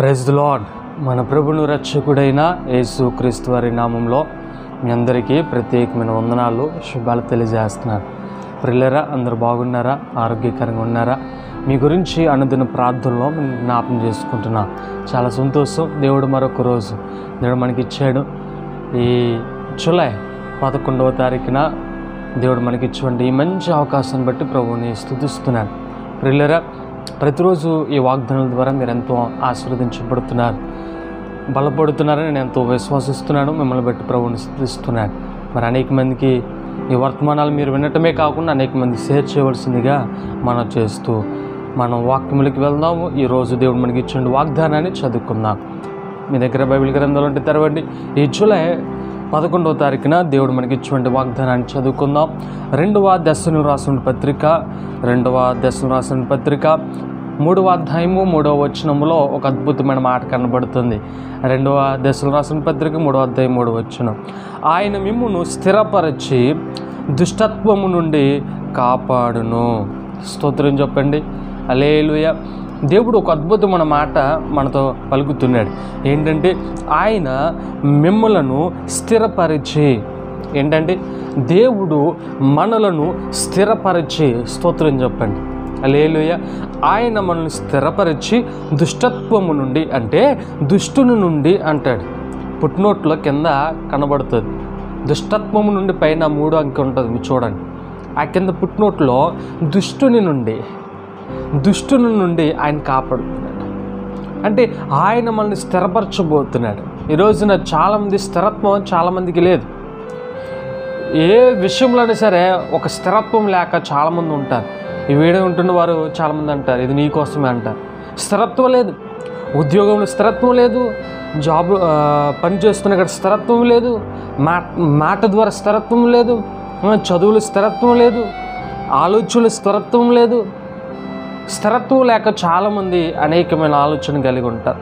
praise the lord మన ప్రభును రక్షకుడైన యేసు క్రీస్తు వారి నామంలో మీ అందరికీ ప్రత్యేకమైన వందనాలు శుభాలు తెలియజేస్తున్నాను ప్రిల్లరా అందరూ బాగున్నారా ఆరోగ్యకరంగా ఉన్నారా మీ గురించి అనుదిన ప్రార్థనలో మేము జ్ఞాపం చేసుకుంటున్నా చాలా సంతోషం దేవుడు మరొక రోజు దేవుడు మనకి ఇచ్చాడు ఈ జూలై పదకొండవ తారీఖున దేవుడు మనకి ఇచ్చినటువంటి ఈ మంచి అవకాశాన్ని బట్టి ప్రభువుని స్థుతిస్తున్నాను ప్రిల్లరా ప్రతిరోజు ఈ వాగ్దానాల ద్వారా మీరు ఎంతో ఆశీర్వదించబడుతున్నారు బలపడుతున్నారని నేను ఎంతో విశ్వసిస్తున్నాను మిమ్మల్ని బట్టి ప్రభువుని స్థుతిస్తున్నాను మరి అనేక మందికి ఈ వర్తమానాలు మీరు వినటమే కాకుండా అనేక మంది షేర్ చేయవలసిందిగా మనం చేస్తూ మనం వాక్యములకి వెళ్దాము ఈరోజు దేవుడు మనకి ఇచ్చిన వాగ్దానాన్ని చదువుకుందాం మీ దగ్గర బైబిల్ గ్రంథాలు ఉంటే తెరవండి ఈ జూలై పదకొండవ తారీఖున దేవుడు మనకి ఇచ్చినటువంటి వాగ్దానాన్ని చదువుకుందాం రెండవ దశను రాసిన పత్రిక రెండవ దశను రాసిన పత్రిక మూడవ అధ్యాయము మూడవ వచనములో ఒక అద్భుతమైన మాట కనబడుతుంది రెండవ దశలు రాసిన పత్రిక మూడవ అధ్యాయం మూడవ వచనం ఆయన మిమ్మును స్థిరపరచి దుష్టత్వము నుండి కాపాడును స్తోత్రం చెప్పండి అలేలుయ దేవుడు ఒక అద్భుతమైన మాట మనతో పలుకుతున్నాడు ఏంటంటే ఆయన మిమ్మలను స్థిరపరిచి ఏంటంటే దేవుడు మనలను స్థిరపరిచి స్తోత్రం చెప్పండి అలేలుయ ఆయన మనల్ని స్థిరపరిచి దుష్టత్వము నుండి అంటే దుష్టుని నుండి అంటాడు పుట్నోట్లో కింద కనబడుతుంది దుష్టత్వము నుండి పైన మూడు అంకె ఉంటుంది మీరు చూడండి ఆ కింద పుట్నోట్లో దుష్టుని నుండి దుష్టుని నుండి ఆయన కాపాడుతున్నాడు అంటే ఆయన మనల్ని స్థిరపరచబోతున్నాడు ఈ రోజున చాలామంది స్థిరత్వం చాలామందికి లేదు ఏ విషయంలోనే సరే ఒక స్థిరత్వం లేక చాలామంది ఉంటారు ఈ వీడియో ఉంటున్న వారు చాలామంది అంటారు ఇది నీకోసమే అంటారు స్థిరత్వం లేదు ఉద్యోగంలో స్థిరత్వం లేదు జాబ్ ఆ, పని చేస్తున్న ఇక్కడ స్థిరత్వం లేదు మాట మాట ద్వారా స్థిరత్వం లేదు ఆ, చదువులు స్థిరత్వం లేదు ఆలోచనలు స్థిరత్వం లేదు స్థిరత్వం లేక చాలామంది అనేకమైన ఆలోచన కలిగి ఉంటారు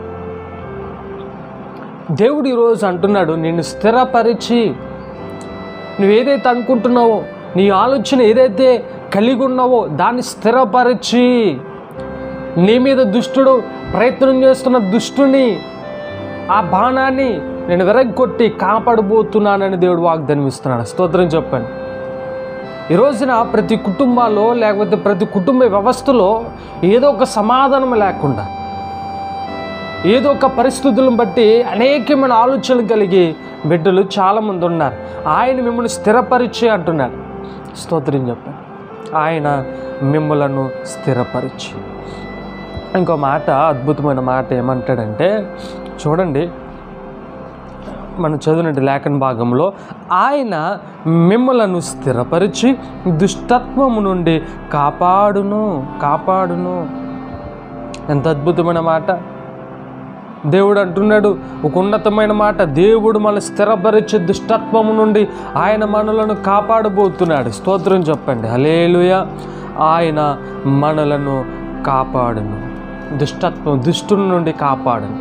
దేవుడు ఈరోజు అంటున్నాడు నిన్ను స్థిరపరిచి నువ్వు ఏదైతే అనుకుంటున్నావో నీ ఆలోచన ఏదైతే కలిగి ఉన్నావో దాన్ని స్థిరపరిచి నీ మీద దుష్టుడు ప్రయత్నం చేస్తున్న దుష్టుని ఆ బాణాన్ని నేను వెరగొట్టి కాపాడబోతున్నానని దేవుడు వాగ్దానం ఇస్తున్నాడు స్తోత్రం చెప్పండి ఈ రోజున ప్రతి కుటుంబాల్లో లేకపోతే ప్రతి కుటుంబ వ్యవస్థలో ఏదో ఒక సమాధానం లేకుండా ఏదో ఒక పరిస్థితులను బట్టి అనేకమైన ఆలోచనలు కలిగి బిడ్డలు చాలామంది ఉన్నారు ఆయన మిమ్మల్ని స్థిరపరిచి అంటున్నాడు స్తోత్రం చెప్పాను ఆయన మిమ్మలను స్థిరపరిచి ఇంకో మాట అద్భుతమైన మాట ఏమంటాడంటే చూడండి మనం చదివినట్టు లేఖన భాగంలో ఆయన మిమ్మలను స్థిరపరిచి దుష్టత్వము నుండి కాపాడును కాపాడును ఎంత అద్భుతమైన మాట దేవుడు అంటున్నాడు ఒక ఉన్నతమైన మాట దేవుడు మన స్థిరపరిచే దుష్టత్వము నుండి ఆయన మనలను కాపాడబోతున్నాడు స్తోత్రం చెప్పండి హలేలుయ ఆయన మనలను కాపాడును దుష్టత్వం దుష్టుని నుండి కాపాడును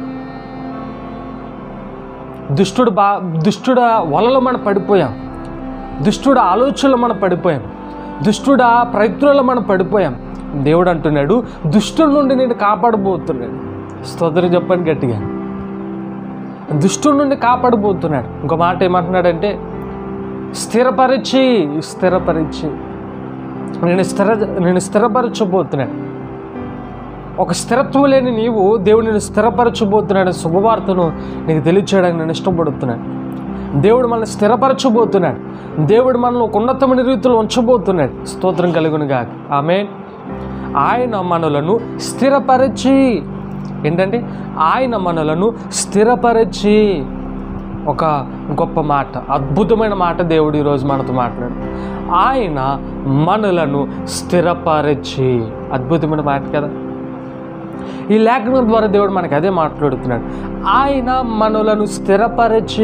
దుష్టుడు బా దుష్టుడ వలలో మనం పడిపోయాం దుష్టుడ ఆలోచనలో మనం పడిపోయాం దుష్టుడ ప్రయత్నంలో మనం పడిపోయాం దేవుడు అంటున్నాడు దుష్టుడి నుండి నేను కాపాడబోతున్నాడు స్తోత్రం చెప్పండి గట్టిగా దుష్టుడి నుండి కాపాడబోతున్నాడు ఇంకో మాట ఏమంటున్నాడంటే స్థిరపరిచి స్థిరపరిచి నేను స్థిర నేను స్థిరపరచబోతున్నాను ఒక స్థిరత్వం లేని నీవు దేవుడు నేను స్థిరపరచబోతున్నాడు శుభవార్తను నీకు తెలియచేయడానికి నేను ఇష్టపడుతున్నాను దేవుడు మనల్ని స్థిరపరచబోతున్నాడు దేవుడు మనల్ని ఒక ఉన్నతమైన రీతిలో ఉంచబోతున్నాడు స్తోత్రం కలుగునుగా ఆమె ఆయన మనలను స్థిరపరిచి ఏంటంటే ఆయన మనలను స్థిరపరిచి ఒక గొప్ప మాట అద్భుతమైన మాట దేవుడు ఈరోజు మనతో మాట్లాడు ఆయన మనలను స్థిరపరిచి అద్భుతమైన మాట కదా ఈ లేఖనం ద్వారా దేవుడు మనకి అదే మాట్లాడుతున్నాడు ఆయన మనలను స్థిరపరిచి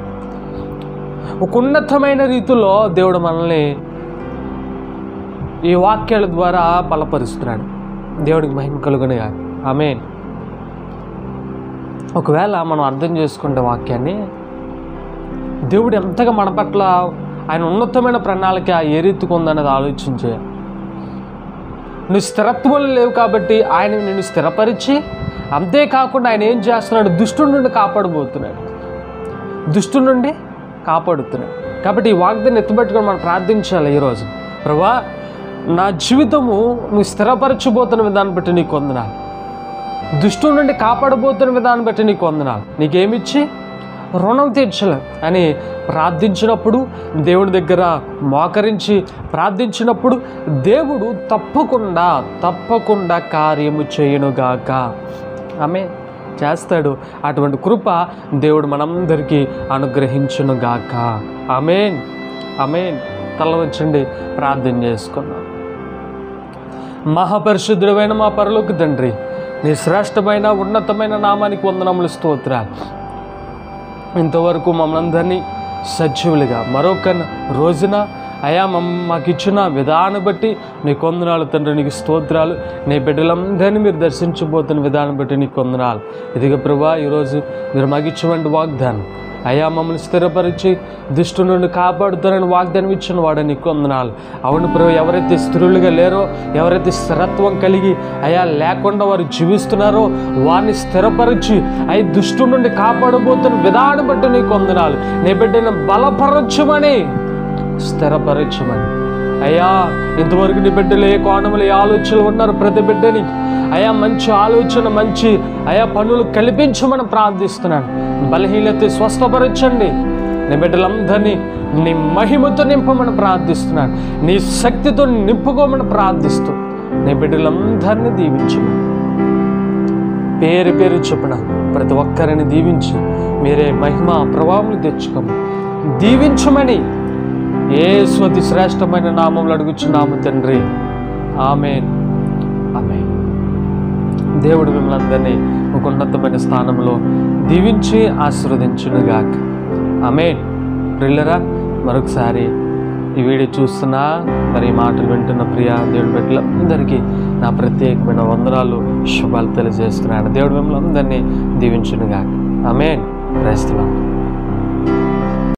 ఒక ఉన్నతమైన రీతిలో దేవుడు మనల్ని ఈ వాక్యాల ద్వారా బలపరుస్తున్నాడు దేవుడికి మహిమ కలుగునిగా ఆమె ఒకవేళ మనం అర్థం చేసుకుంటే వాక్యాన్ని దేవుడు ఎంతగా మన పట్ల ఆయన ఉన్నతమైన ప్రణాళిక ఏ రీతికి ఉందన్నది ఆలోచించే నువ్వు స్థిరత్వం లేవు కాబట్టి ఆయన నిన్ను స్థిరపరిచి అంతేకాకుండా ఆయన ఏం చేస్తున్నాడు దుష్టుడి నుండి కాపాడబోతున్నాడు దుష్టు నుండి కాపాడుతున్నాడు కాబట్టి ఈ వాగ్దాన్ని ఎత్తుపెట్టుకొని మనం ప్రార్థించాలి ఈరోజు ప్రభా నా జీవితము నువ్వు స్థిరపరచబోతున్న విధానం బట్టి నీకు వందనాలు దుష్టు నుండి కాపాడబోతున్న విధానం బట్టి నీకు వందనాలు నీకేమిచ్చి రుణం తీర్చలే అని ప్రార్థించినప్పుడు దేవుడి దగ్గర మోకరించి ప్రార్థించినప్పుడు దేవుడు తప్పకుండా తప్పకుండా కార్యము చేయునుగాక ఆమె చేస్తాడు అటువంటి కృప దేవుడు మనందరికీ అనుగ్రహించునుగాక ఆమెన్ ఆమెన్ తల వచ్చండి ప్రార్థన చేసుకున్నాం మహాపరిశుద్ధుడమైన మా పరలోకి తండ్రి నీ శ్రేష్టమైన ఉన్నతమైన నామానికి వందనములు స్తోత్రాలు ఇంతవరకు మమ్మల్ని అందరినీ సజీవులుగా మరొక రోజున అయా మమ్మ మాకు ఇచ్చిన విధానం బట్టి నీ కొందనాలు తండ్రి నీకు స్తోత్రాలు నీ బిడ్డలందరినీ మీరు దర్శించబోతున్న విధానం బట్టి నీకు కొందనాలు ఇదిగో ప్రభా ఈరోజు మీరు మాకు ఇచ్చినటువంటి వాగ్దానం అయా మమ్మల్ని స్థిరపరిచి దుష్టు నుండి కాపాడుతారని వాగ్దానం ఇచ్చిన వాడు నీకు వందనాలు అవును ప్రభు ఎవరైతే స్త్రీలుగా లేరో ఎవరైతే స్థిరత్వం కలిగి అయా లేకుండా వారు జీవిస్తున్నారో వారిని స్థిరపరిచి అయి దుష్టు నుండి కాపాడబోతున్న విధానం బట్టి నీకు వందనాలు నీ బిడ్డను బలపరచమని స్థిరపరచమని అయ్యా ఇంతవరకు నీ బిడ్డలు ఏ కోణములు ఏ ఆలోచనలు ఉన్నారు ప్రతి బిడ్డని అయా మంచి ఆలోచన మంచి అయా పనులు కల్పించమని ప్రార్థిస్తున్నాను బలహీనత స్వస్థపరచండి నీ బిడ్డలందరినీ నీ మహిమతో నింపమని ప్రార్థిస్తున్నాను నీ శక్తితో నింపుకోమని ప్రార్థిస్తూ నీ బిడ్డలందరినీ దీవించమని పేరు పేరు చొప్పున ప్రతి ఒక్కరిని దీవించి మీరే మహిమ ప్రభావం తెచ్చుకోమని దీవించమని ఏ స్వతి శ్రేష్టమైన నామంలో అడుగుచున్నాము తండ్రి ఆమెన్ ఆమెన్ దేవుడు మిమ్మల్ని అందరినీ ఒక ఉన్నతమైన స్థానంలో దీవించి ఆశీర్వదించునుగాక ఆమెన్ ప్రిల్లరా మరొకసారి ఈ వీడియో చూస్తున్నా మరి ఈ మాటలు వింటున్న ప్రియ దేవుడి బిడ్డలందరికీ నా ప్రత్యేకమైన వందనాలు శుభాలు తెలియజేస్తున్నాను దేవుడు మిమ్మల్ని అందరినీ దీవించునుగాక ఆమెన్ క్రైస్తవం